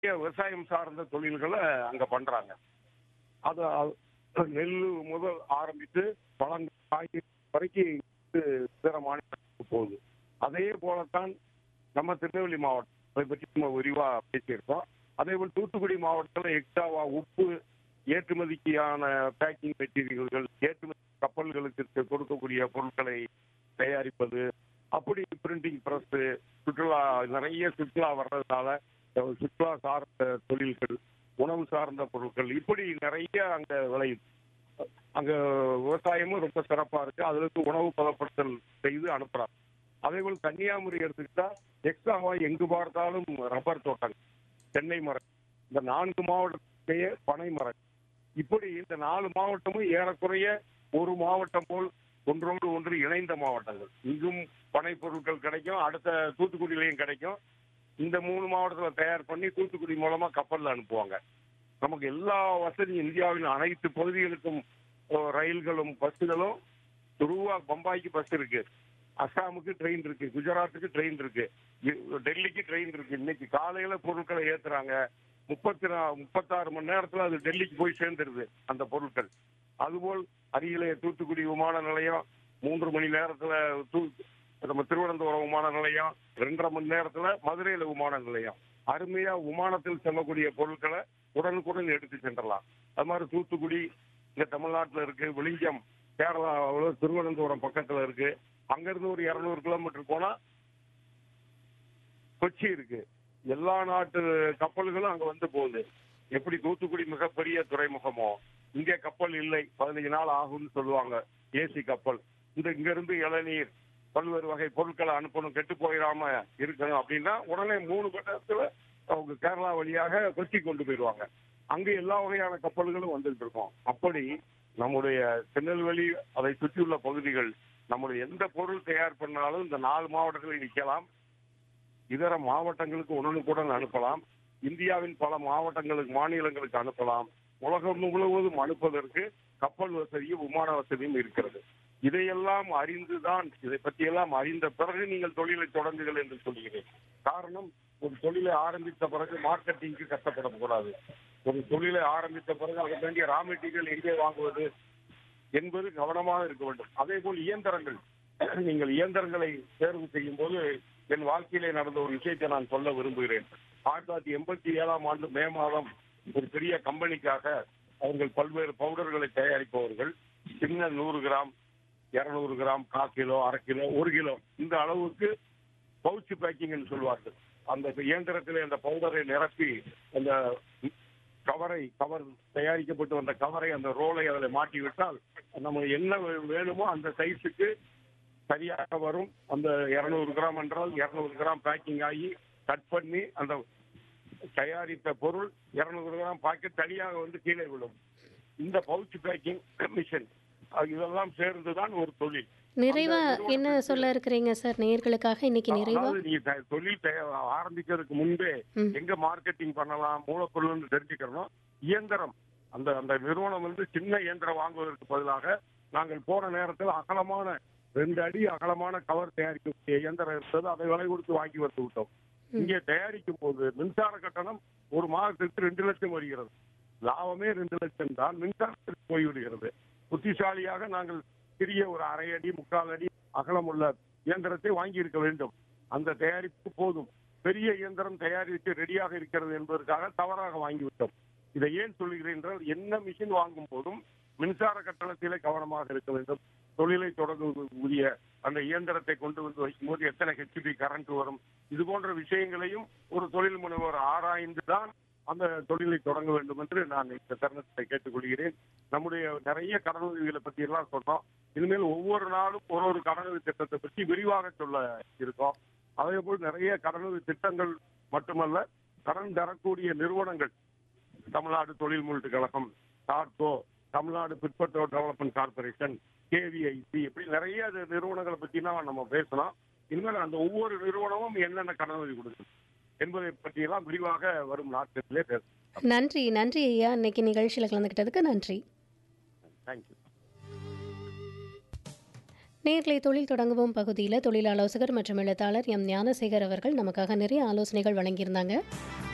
நிறைய விவசாயம் சார்ந்த தொழில்களை அங்க பண்றாங்க அது அது நெல் முதல் ஆரம்பித்து பழங்கள் காய்கறி வரைக்கும் இது பிற மாநிலங்களுக்கு போகுது அதே போலத்தான் நம்ம திருநெல்வேலி மாவட்டம் அதை பற்றி நம்ம விரிவா பேசியிருக்கோம் அதே போல் தூத்துக்குடி மாவட்டத்தில் எக்ஸ்ட்ராவா உப்பு ஏற்றுமதிக்கான பேக்கிங் மெட்டீரியல்கள் ஏற்றுமதி கப்பல்களுக்கு கொடுக்கக்கூடிய பொருட்களை தயாரிப்பது அப்படி பிரிண்டிங் பிரஸ் சுற்றுலா நிறைய சுற்றுலா வர்றதுனால அஹ், சுற்றுலா சார்ந்த தொழில்கள் உணவு சார்ந்த பொருட்கள் இப்படி நிறைய அங்க விளையுது அங்க விவசாயமும் ரொம்ப சிறப்பா இருக்கு அதுல இருந்து உணவு பதப்படுத்தல் செய்து அனுப்புறாங்க அதே போல் கன்னியாகுமரி எடுத்துக்கிட்டா எக்ஸ்ட்ராவா எங்கு பார்த்தாலும் ரப்பர் தோட்டங்கள் தென்னை மரம் இந்த நான்கு மாவட்டத்தையே பனை மரம் இப்படி இந்த நாலு மாவட்டமும் ஏறக்குறைய ஒரு மாவட்டம் போல் ஒன்றோடு ஒன்று இணைந்த மாவட்டங்கள் இங்கும் பனை பொருட்கள் கிடைக்கும் அடுத்த தூத்துக்குடியிலையும் கிடைக்கும் இந்த மூணு மாவட்டத்தில் தயார் பண்ணி தூத்துக்குடி மூலமா கப்பல்ல அனுப்புவாங்க நமக்கு எல்லா வசதியும் இந்தியாவின் அனைத்து பகுதிகளுக்கும் ஓ, ரயில்களும் பஸ்ஸுகளும் துருவா பம்பாய்க்கு பஸ் இருக்கு அஸ்ஸாமுக்கு ட்ரெயின் இருக்கு குஜராத்துக்கு ட்ரெயின் இருக்கு இ- டெல்லிக்கு ட்ரெயின் இருக்கு இன்னைக்கு காலையில பொருட்களை ஏத்துறாங்க முப்பத்தி நா- முப்பத்தாறு மணி நேரத்துல அது டெல்லிக்கு போய் சேர்ந்துருது அந்த பொருட்கள் அதுபோல் அருகிலே தூத்துக்குடி விமான நிலையம் மூன்று மணி நேரத்துல தூ நம்ம திருவனந்தபுரம் விமான நிலையம் ரெண்டரை மணி நேரத்துல மதுரையில விமான நிலையம் அருமையா விமானத்தில் செல்லக்கூடிய பொருட்களை உடனுக்குடன் எடுத்து சென்றலாம் அது மாதிரி தூத்துக்குடி இங்க தமிழ்நாட்டுல இருக்கு விளிஞ்சம் கேரளாவில் திருவனந்தபுரம் பக்கத்துல இருக்கு அங்கிருந்து ஒரு இருநூறு கிலோமீட்டர் போனா கொச்சி இருக்கு எல்லா நாட்டு கப்பல்களும் அங்க வந்து போகுது எப்படி தூத்துக்குடி மிகப்பெரிய துறைமுகமோ இங்கே கப்பல் இல்லை பதினஞ்சு நாள் ஆகும்னு சொல்லுவாங்க ஏசி கப்பல் இந்த இங்க இருந்து இளநீர் பல்வேறு வகை பொருட்களை அனுப்பணும் கெட்டு போயிடாம இருக்கணும் அப்படின்னா உடனே மூணு மணி நேரத்துல அவங்க கேரளா வழியாக கொச்சி கொண்டு போயிடுவாங்க அங்க எல்லா வகையான கப்பல்களும் வந்துட்டு இருக்கோம் அப்படி நம்முடைய திருநெல்வேலி அதை சுற்றியுள்ள பகுதிகள் நம்முடைய எந்த பொருள் தயார் பண்ணாலும் இந்த நாலு மாவட்டங்களில் விற்கலாம் இதர மாவட்டங்களுக்கு உடனுக்குடன் அனுப்பலாம் இந்தியாவின் பல மாவட்டங்களுக்கு மாநிலங்களுக்கு அனுப்பலாம் உலகம் முழுவதும் அனுப்புவதற்கு கப்பல் வசதியும் விமான வசதியும் இருக்கிறது இதையெல்லாம் அறிந்துதான் இதை பற்றியெல்லாம் அறிந்த பிறகு நீங்கள் தொழிலை தொடங்குங்கள் என்று சொல்கிறேன் காரணம் ஒரு தொழிலை ஆரம்பித்த பிறகு மார்க்கெட்டிங்க்கு கஷ்டப்படக்கூடாது ஒரு தொழிலை ஆரம்பித்த பிறகு அதற்கு வேண்டிய ரா மெட்டீரியல் எங்கே வாங்குவது என்பது கவனமாக இருக்க வேண்டும் அதே போல் இயந்திரங்கள் நீங்கள் இயந்திரங்களை தேர்வு செய்யும் போது என் வாழ்க்கையிலே நடந்த ஒரு விஷயத்தை நான் சொல்ல விரும்புகிறேன் ஆயிரத்தி தொள்ளாயிரத்தி எண்பத்தி ஏழாம் ஆண்டு மே மாதம் ஒரு பெரிய கம்பெனிக்காக அவர்கள் பல்வேறு பவுடர்களை தயாரிப்பவர்கள் சின்ன நூறு கிராம் இருநூறு கிராம் கால் கிலோ அரை கிலோ ஒரு கிலோ இந்த அளவுக்கு பவுச் பேக்கிங் சொல்வார்கள் அந்த இயந்திரத்திலே அந்த பவுடரை நிரப்பி அந்த கவரை கவர் தயாரிக்கப்பட்டு வந்த கவரை அந்த ரோலை அதில் மாட்டி விட்டால் நம்ம என்ன வே- வேணுமோ அந்த சைஸுக்கு சரியாக வரும் அந்த இருநூறு கிராம் என்றால் இருநூறு கிராம் பேக்கிங் ஆகி கட் பண்ணி அந்த தயாரித்த பொருள் இருநூறு கிராம் பாக்கெட் தனியாக வந்து கீழே விழும் இந்த பவுச் பேக்கிங் மிஷின் இதெல்லாம் சேர்ந்துதான் ஒரு தொழில் நிறைவா அந்த என்ன நிறுவனத்துக்கு- சொல்ல இருக்கிறீங்க சார் நேயர்களுக்காக இன்னைக்கு நிறைவா அதாவது நீங்க த- தொழில் தய- ஆரம்பிக்கிறதுக்கு முன்பே ம். எங்க மார்க்கெட்டிங் பண்ணலாம் மூலப்பொருள்னு தெரிஞ்சுக்கணும் இயந்திரம் அந்த அந்த நிறுவனம் வந்து சின்ன இயந்திரம் வாங்குவதற்கு பதிலாக நாங்கள் போன நேரத்தில் அகலமான ரெண்டு அடி அகலமான கவர் தயாரிக்கக்கூடிய இயந்திரம் இருந்தது அதை விலை கொடுத்து வாங்கி வந்து விட்டோம் இங்கே தயாரிக்கும் போது மின்சார கட்டணம் ஒரு மாதத்திற்கு ரெண்டு லட்சம் வருகிறது லாபமே ரெண்டு லட்சம் தான் மின்சாரத்திற்கு போய்விடுகிறது புத்திசாலியாக நாங்கள் சிறிய ஒரு அரை அடி முக்கால் அடி அகலம் உள்ள இயந்திரத்தை வாங்கி இருக்க வேண்டும் அந்த தயாரிப்பு போதும் பெரிய இயந்திரம் தயாரித்து ரெடியாக இருக்கிறது என்பதற்காக தவறாக வாங்கிவிட்டோம் இதை ஏன் சொல்கிறேன் என்றால் என்ன மிஷின் வாங்கும் போதும் மின்சார கட்டணத்திலே கவனமாக இருக்க வேண்டும் தொழிலை தொடங்கக்கூடிய அந்த இயந்திரத்தை கொண்டு வந்து வைக்கும்போது எத்தனை ஹெச்பி கரண்ட் வரும் இது போன்ற விஷயங்களையும் ஒரு தொழில் முனைவோர் ஆராய்ந்து தான் அந்த தொழிலை தொடங்க வேண்டும் என்று நான் இந்த தருணத்தை கேட்டுக்கொள்கிறேன் நம்முடைய நிறைய கடனுதவிகளை பற்றி எல்லாம் சொன்னோம் இனிமேல் ஒவ்வொரு நாளும் ஒரு ஒரு கடனுதவி திட்டத்தை பற்றி விரிவாக சொல்ல இருக்கோம் அதே போல் நிறைய கடனுதவி திட்டங்கள் மட்டுமல்ல கடன் தரக்கூடிய நிறுவனங்கள் தமிழ்நாடு தொழில் முதலீட்டு கழகம் டாட்கோ தமிழ்நாடு பிற்பட்டோர் டெவலப்மெண்ட் கார்பரேஷன் கேவிஐசி இப்படி நிறைய இது நிறுவனங்களை பற்றிலாம் நம்ம பேசலாம் இனிமேல் அந்த ஒவ்வொரு நிறுவனமும் என்னென்ன கடனுதவி கொடுக்கும் என்பதை பற்றியெல்லாம் விரிவாக வரும் நாட்களிலே பேசலாம் நன்றி நன்றி ஐயா இன்னைக்கு நிகழ்ச்சியில் கலந்துக்கிட்டதுக்கு நன்றி தேங்க்யூ நேர்களை தொழில் தொடங்குவோம் பகுதியில் தொழில் ஆலோசகர் மற்றும் எழுத்தாளர் எம் ஞானசேகர் அவர்கள் நமக்காக நிறைய ஆலோசனைகள் வழங்கியிருந்தாங்க